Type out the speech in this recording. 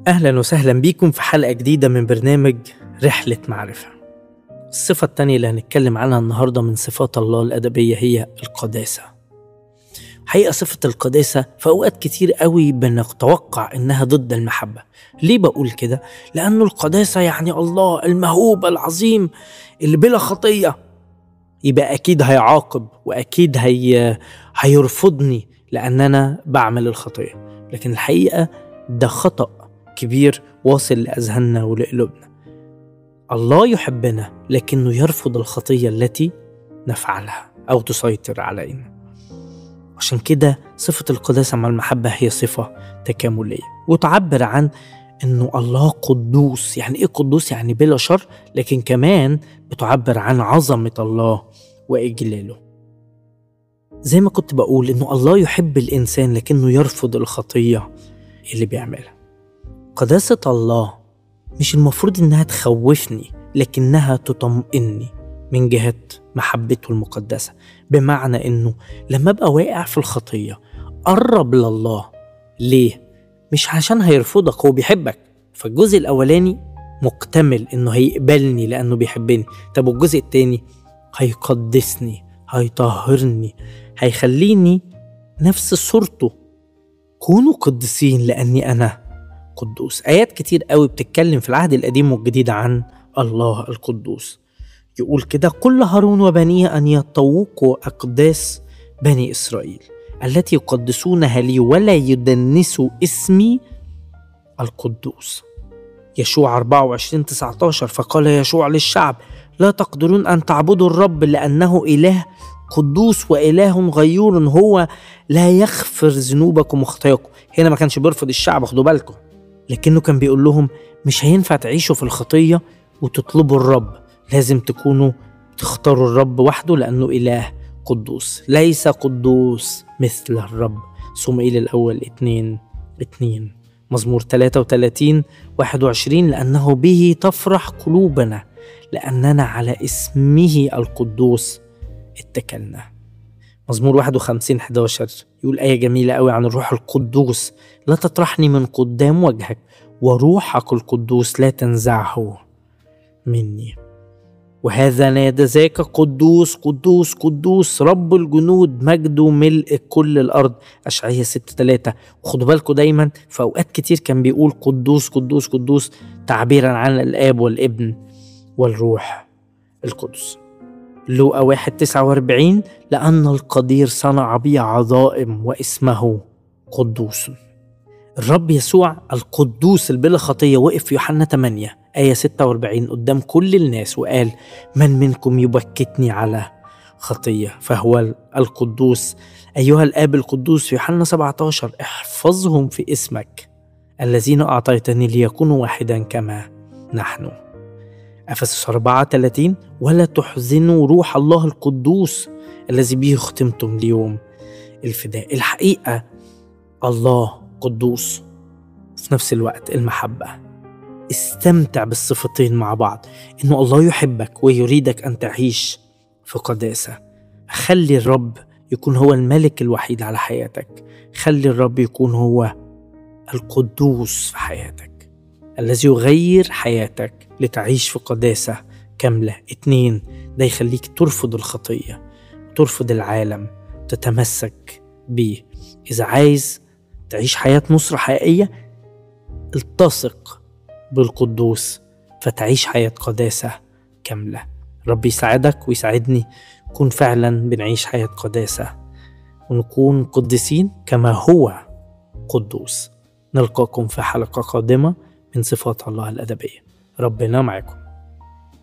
أهلا وسهلا بيكم في حلقة جديدة من برنامج رحلة معرفة الصفة التانية اللي هنتكلم عنها النهاردة من صفات الله الأدبية هي القداسة حقيقة صفة القداسة في أوقات كتير قوي بنتوقع إنها ضد المحبة ليه بقول كده؟ لأنه القداسة يعني الله المهوب العظيم اللي بلا خطية يبقى أكيد هيعاقب وأكيد هي... هيرفضني لأن أنا بعمل الخطية لكن الحقيقة ده خطأ كبير واصل لأذهاننا ولقلوبنا الله يحبنا لكنه يرفض الخطية التي نفعلها أو تسيطر علينا عشان كده صفة القداسة مع المحبة هي صفة تكاملية وتعبر عن انه الله قدوس يعني ايه قدوس يعني بلا شر لكن كمان بتعبر عن عظمة الله وإجلاله زي ما كنت بقول انه الله يحب الانسان لكنه يرفض الخطية اللي بيعملها قداسة الله مش المفروض انها تخوفني لكنها تطمئني من جهة محبته المقدسة بمعنى انه لما ابقى واقع في الخطية قرب لله ليه؟ مش عشان هيرفضك هو بيحبك فالجزء الاولاني مكتمل انه هيقبلني لانه بيحبني طب والجزء التاني هيقدسني هيطهرني هيخليني نفس صورته كونوا قدسين لاني انا قدوس آيات كتير قوي بتتكلم في العهد القديم والجديد عن الله القدوس يقول كده كل هارون وبنيه أن يطوقوا أقداس بني إسرائيل التي يقدسونها لي ولا يدنسوا اسمي القدوس يشوع 24 19 فقال يشوع للشعب لا تقدرون أن تعبدوا الرب لأنه إله قدوس وإله غيور هو لا يغفر ذنوبكم وخطاياكم هنا ما كانش بيرفض الشعب خدوا بالكم لكنه كان بيقول لهم مش هينفع تعيشوا في الخطية وتطلبوا الرب لازم تكونوا تختاروا الرب وحده لأنه إله قدوس ليس قدوس مثل الرب صموئيل الأول اتنين اتنين مزمور 33 21 لأنه به تفرح قلوبنا لأننا على اسمه القدوس اتكلنا مزمور 51 11 يقول آية جميلة قوي عن الروح القدوس لا تطرحني من قدام وجهك وروحك القدوس لا تنزعه مني وهذا نادى ذاك قدوس قدوس قدوس رب الجنود مجده ملء كل الارض اشعياء 6 3 وخدوا بالكم دايما في اوقات كتير كان بيقول قدوس قدوس قدوس تعبيرا عن الاب والابن والروح القدس لوقا واحد تسعة واربعين لأن القدير صنع بي عظائم واسمه قدوس الرب يسوع القدوس البلا خطية وقف في يوحنا 8 آية 46 قدام كل الناس وقال من منكم يبكتني على خطية فهو القدوس أيها الآب القدوس في يوحنا 17 احفظهم في اسمك الذين أعطيتني ليكونوا واحدا كما نحن أفسس 34 ولا تحزنوا روح الله القدوس الذي به ختمتم ليوم الفداء الحقيقة الله قدوس في نفس الوقت المحبة استمتع بالصفتين مع بعض إنه الله يحبك ويريدك أن تعيش في قداسة خلي الرب يكون هو الملك الوحيد على حياتك خلي الرب يكون هو القدوس في حياتك الذي يغير حياتك لتعيش في قداسة كاملة اتنين ده يخليك ترفض الخطية ترفض العالم تتمسك بيه إذا عايز تعيش حياة نصرة حقيقية التصق بالقدوس فتعيش حياة قداسة كاملة رب يساعدك ويساعدني نكون فعلا بنعيش حياة قداسة ونكون قدسين كما هو قدوس نلقاكم في حلقة قادمة من صفات الله الأدبية ربنا معكم